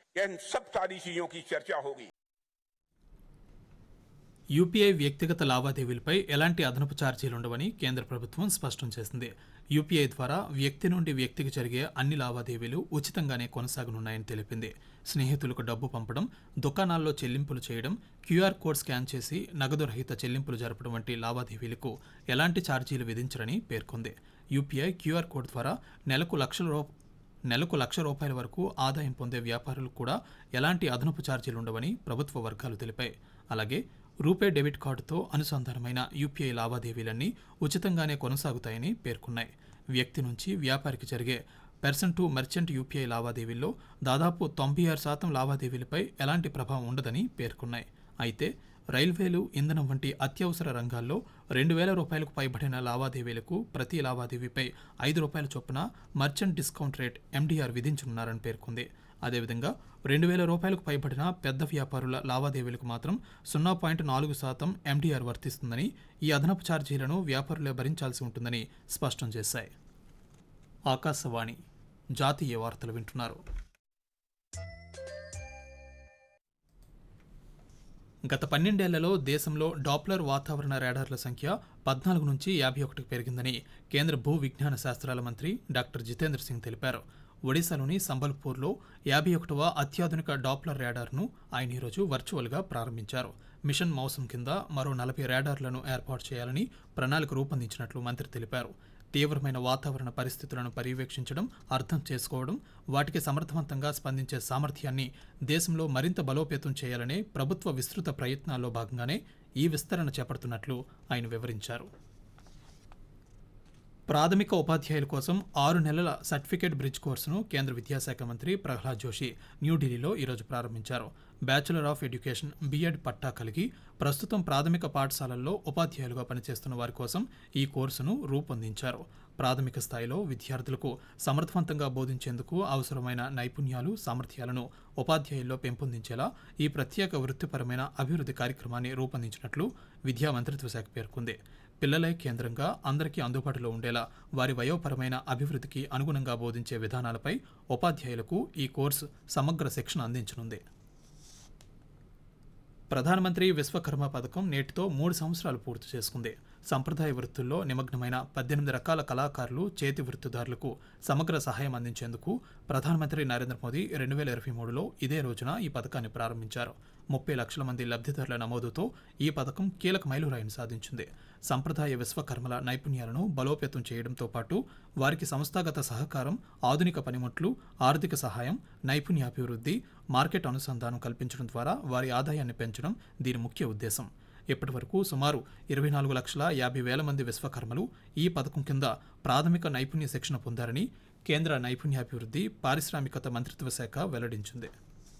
इन सब सारी चीजों की चर्चा होगी యూపీఐ వ్యక్తిగత లావాదేవీలపై ఎలాంటి అదనపు ఛార్జీలు ఉండవని కేంద్ర ప్రభుత్వం స్పష్టం చేసింది యూపీఐ ద్వారా వ్యక్తి నుండి వ్యక్తికి జరిగే అన్ని లావాదేవీలు ఉచితంగానే కొనసాగనున్నాయని తెలిపింది స్నేహితులకు డబ్బు పంపడం దుకాణాల్లో చెల్లింపులు చేయడం క్యూఆర్ కోడ్ స్కాన్ చేసి నగదు రహిత చెల్లింపులు జరపడం వంటి లావాదేవీలకు ఎలాంటి ఛార్జీలు విధించరని పేర్కొంది యూపీఐ క్యూఆర్ కోడ్ ద్వారా నెలకు లక్షల రూ నెలకు లక్ష రూపాయల వరకు ఆదాయం పొందే వ్యాపారులకు కూడా ఎలాంటి అదనపు ఛార్జీలు ఉండవని ప్రభుత్వ వర్గాలు తెలిపాయి అలాగే రూపే డెబిట్ కార్డుతో అనుసంధానమైన యూపీఐ లావాదేవీలన్నీ ఉచితంగానే కొనసాగుతాయని పేర్కొన్నాయి వ్యక్తి నుంచి వ్యాపారికి జరిగే పెర్సన్ టు మర్చెంట్ యూపీఐ లావాదేవీల్లో దాదాపు తొంభై ఆరు శాతం లావాదేవీలపై ఎలాంటి ప్రభావం ఉండదని పేర్కొన్నాయి అయితే రైల్వేలు ఇంధనం వంటి అత్యవసర రంగాల్లో రెండు వేల రూపాయలకు పైబడిన లావాదేవీలకు ప్రతి లావాదేవీపై ఐదు రూపాయల చొప్పున మర్చెంట్ డిస్కౌంట్ రేట్ ఎండీఆర్ విధించనున్నారని పేర్కొంది అదేవిధంగా రెండు వేల రూపాయలకు పైబడిన పెద్ద వ్యాపారుల లావాదేవీలకు మాత్రం సున్నా పాయింట్ నాలుగు శాతం ఎండీఆర్ వర్తిస్తుందని ఈ అదనపు ఛార్జీలను వ్యాపారులే భరించాల్సి ఉంటుందని స్పష్టం చేశాయి ఆకాశవాణి జాతీయ వార్తలు వింటున్నారు గత పన్నెండేళ్లలో దేశంలో డాప్లర్ వాతావరణ రాడార్ల సంఖ్య పద్నాలుగు నుంచి యాభై ఒకటికి పెరిగిందని కేంద్ర భూ విజ్ఞాన శాస్త్రాల మంత్రి డాక్టర్ జితేంద్ర సింగ్ తెలిపారు ఒడిశాలోని సంబల్పూర్లో యాభై ఒకటవ అత్యాధునిక డాప్లర్ రాడార్ను ఆయన ఈరోజు వర్చువల్గా ప్రారంభించారు మిషన్ మౌసం కింద మరో నలభై రాడార్లను ఏర్పాటు చేయాలని ప్రణాళిక రూపొందించినట్లు మంత్రి తెలిపారు తీవ్రమైన వాతావరణ పరిస్థితులను పర్యవేక్షించడం అర్థం చేసుకోవడం వాటికి సమర్థవంతంగా స్పందించే సామర్థ్యాన్ని దేశంలో మరింత బలోపేతం చేయాలనే ప్రభుత్వ విస్తృత ప్రయత్నాల్లో భాగంగానే ఈ విస్తరణ చేపడుతున్నట్లు ఆయన వివరించారు ప్రాథమిక ఉపాధ్యాయుల కోసం ఆరు నెలల సర్టిఫికేట్ బ్రిడ్జ్ కోర్సును కేంద్ర విద్యాశాఖ మంత్రి ప్రహ్లాద్ జోషి న్యూఢిల్లీలో ఈరోజు ప్రారంభించారు బ్యాచులర్ ఆఫ్ ఎడ్యుకేషన్ బీఎడ్ పట్టా కలిగి ప్రస్తుతం ప్రాథమిక పాఠశాలల్లో ఉపాధ్యాయులుగా పనిచేస్తున్న వారి కోసం ఈ కోర్సును రూపొందించారు ప్రాథమిక స్థాయిలో విద్యార్థులకు సమర్థవంతంగా బోధించేందుకు అవసరమైన నైపుణ్యాలు సామర్థ్యాలను ఉపాధ్యాయుల్లో పెంపొందించేలా ఈ ప్రత్యేక వృత్తిపరమైన అభివృద్ధి కార్యక్రమాన్ని రూపొందించినట్లు విద్యా మంత్రిత్వ శాఖ పేర్కొంది పిల్లలే కేంద్రంగా అందరికీ అందుబాటులో ఉండేలా వారి వయోపరమైన అభివృద్ధికి అనుగుణంగా బోధించే విధానాలపై ఉపాధ్యాయులకు ఈ కోర్సు సమగ్ర శిక్షణ అందించనుంది ప్రధానమంత్రి విశ్వకర్మ పథకం నేటితో మూడు సంవత్సరాలు పూర్తి చేసుకుంది సంప్రదాయ వృత్తుల్లో నిమగ్నమైన పద్దెనిమిది రకాల కళాకారులు చేతి వృత్తిదారులకు సమగ్ర సహాయం అందించేందుకు ప్రధానమంత్రి నరేంద్ర మోదీ రెండు వేల ఇరవై మూడులో ఇదే రోజున ఈ పథకాన్ని ప్రారంభించారు ముప్పై లక్షల మంది లబ్ధిదారుల నమోదుతో ఈ పథకం కీలక మైలురాయిని సాధించింది సంప్రదాయ విశ్వకర్మల నైపుణ్యాలను బలోపేతం చేయడంతో పాటు వారికి సంస్థాగత సహకారం ఆధునిక పనిముట్లు ఆర్థిక సహాయం నైపుణ్యాభివృద్ధి మార్కెట్ అనుసంధానం కల్పించడం ద్వారా వారి ఆదాయాన్ని పెంచడం దీని ముఖ్య ఉద్దేశం ఇప్పటి వరకు సుమారు ఇరవై నాలుగు లక్షల యాభై వేల మంది విశ్వకర్మలు ఈ పథకం కింద ప్రాథమిక నైపుణ్య శిక్షణ పొందారని కేంద్ర నైపుణ్యాభివృద్ధి పారిశ్రామికత మంత్రిత్వ శాఖ వెల్లడించింది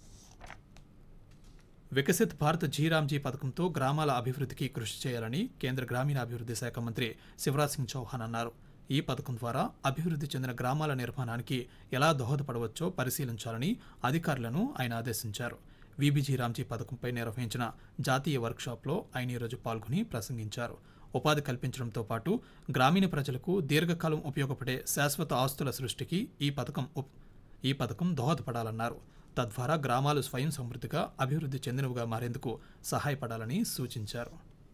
వికసిత్ భారత్ జీరామ్జీ పథకంతో గ్రామాల అభివృద్ధికి కృషి చేయాలని కేంద్ర గ్రామీణాభివృద్ధి శాఖ మంత్రి శివరాజ్ సింగ్ చౌహాన్ అన్నారు ఈ పథకం ద్వారా అభివృద్ధి చెందిన గ్రామాల నిర్మాణానికి ఎలా దోహదపడవచ్చో పరిశీలించాలని అధికారులను ఆయన ఆదేశించారు విబిజీ రామ్జీ పథకంపై నిర్వహించిన జాతీయ వర్క్షాప్లో ఆయన ఈరోజు పాల్గొని ప్రసంగించారు ఉపాధి కల్పించడంతో పాటు గ్రామీణ ప్రజలకు దీర్ఘకాలం ఉపయోగపడే శాశ్వత ఆస్తుల సృష్టికి ఈ పథకం ఉప్- ఈ పథకం దోహదపడాలన్నారు తద్వారా గ్రామాలు స్వయం సమృద్ధిగా అభివృద్ధి చెందినవిగా మారేందుకు సహాయపడాలని సూచించారు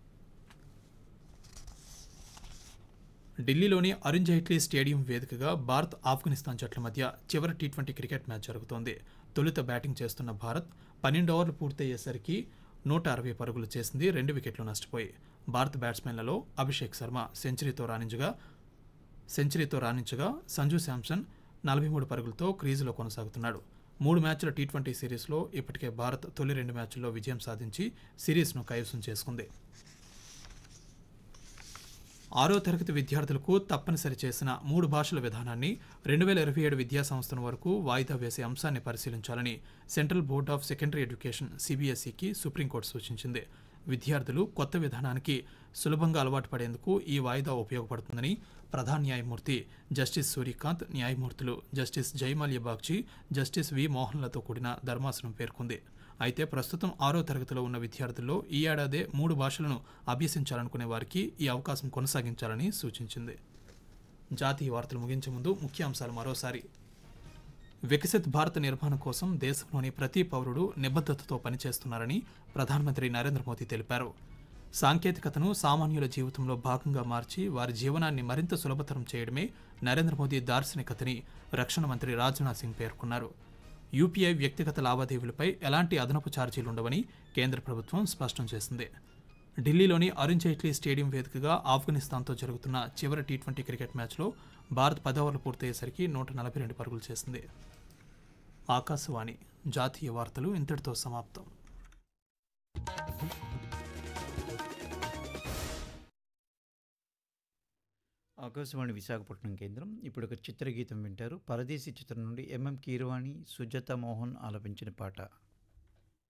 ఢిల్లీలోని అరుణ్ జైట్లీ స్టేడియం వేదికగా భారత్ ఆఫ్ఘనిస్తాన్ జట్ల మధ్య చివరి టీ ట్వంటీ క్రికెట్ మ్యాచ్ జరుగుతోంది తొలుత బ్యాటింగ్ చేస్తున్న భారత్ పన్నెండు ఓవర్లు పూర్తయ్యేసరికి నూట అరవై పరుగులు చేసింది రెండు వికెట్లు నష్టపోయి భారత బ్యాట్స్మెన్లలో అభిషేక్ శర్మ సెంచరీతో రాణించగా సెంచరీతో రాణించగా సంజు శాంసన్ నలభై మూడు పరుగులతో క్రీజులో కొనసాగుతున్నాడు మూడు మ్యాచ్ల టీ ట్వంటీ సిరీస్లో ఇప్పటికే భారత్ తొలి రెండు మ్యాచ్ల్లో విజయం సాధించి సిరీస్ను కైవసం చేసుకుంది ఆరో తరగతి విద్యార్థులకు తప్పనిసరి చేసిన మూడు భాషల విధానాన్ని రెండు వేల ఇరవై ఏడు విద్యా సంవత్సరం వరకు వాయిదా వేసే అంశాన్ని పరిశీలించాలని central board of secondary education సిబిఎస్ఈకి సుప్రీంకోర్టు సూచించింది విద్యార్థులు కొత్త విధానానికి సులభంగా అలవాటు పడేందుకు ఈ వాయిదా ఉపయోగపడుతుందని ప్రధాన న్యాయమూర్తి జస్టిస్ సూర్యకాంత్ న్యాయమూర్తులు justice Joymalya Bagchi justice V మోహన్లతో కూడిన ధర్మాసనం పేర్కొంది అయితే ప్రస్తుతం ఆరో తరగతిలో ఉన్న విద్యార్థుల్లో ఈ ఏడాదే మూడు భాషలను అభ్యసించాలనుకునే వారికి ఈ అవకాశం కొనసాగించాలని సూచించింది జాతీయ వార్తలు ముగించే ముందు ముఖ్యాంశాలు మరోసారి వికసిత్ భారత్ నిర్మాణం కోసం దేశంలోని ప్రతి పౌరుడు నిబద్ధతతో పనిచేస్తున్నారని ప్రధానమంత్రి నరేంద్ర మోదీ తెలిపారు సాంకేతికతను సామాన్యుల జీవితంలో భాగంగా మార్చి వారి జీవనాన్ని మరింత సులభతరం చేయడమే నరేంద్ర మోదీ దార్శనికతని రక్షణ మంత్రి రాజ్నాథ్ సింగ్ పేర్కొన్నారు యూపీఐ వ్యక్తిగత లావాదేవీలపై ఎలాంటి అదనపు ఛార్జీలు ఉండవని కేంద్ర ప్రభుత్వం స్పష్టం చేసింది ఢిల్లీలోని అరుణ్ జైట్లీ స్టేడియం వేదికగా ఆఫ్ఘనిస్తాన్తో జరుగుతున్న చివరి టీ ట్వంటీ క్రికెట్ మ్యాచ్లో భారత్ పది ఓవర్లు పూర్తయ్యేసరికి నూట నలభై రెండు పరుగులు చేసింది ఆకాశవాణి జాతీయ వార్తలు ఇంతటితో సమాప్తం ఆకాశవాణి విశాఖపట్నం కేంద్రం ఇప్పుడు ఒక చిత్రగీతం వింటారు పరదేశీ చిత్రం నుండి ఎంఎం కీరవాణి సుజాత మోహన్ ఆలపించిన పాట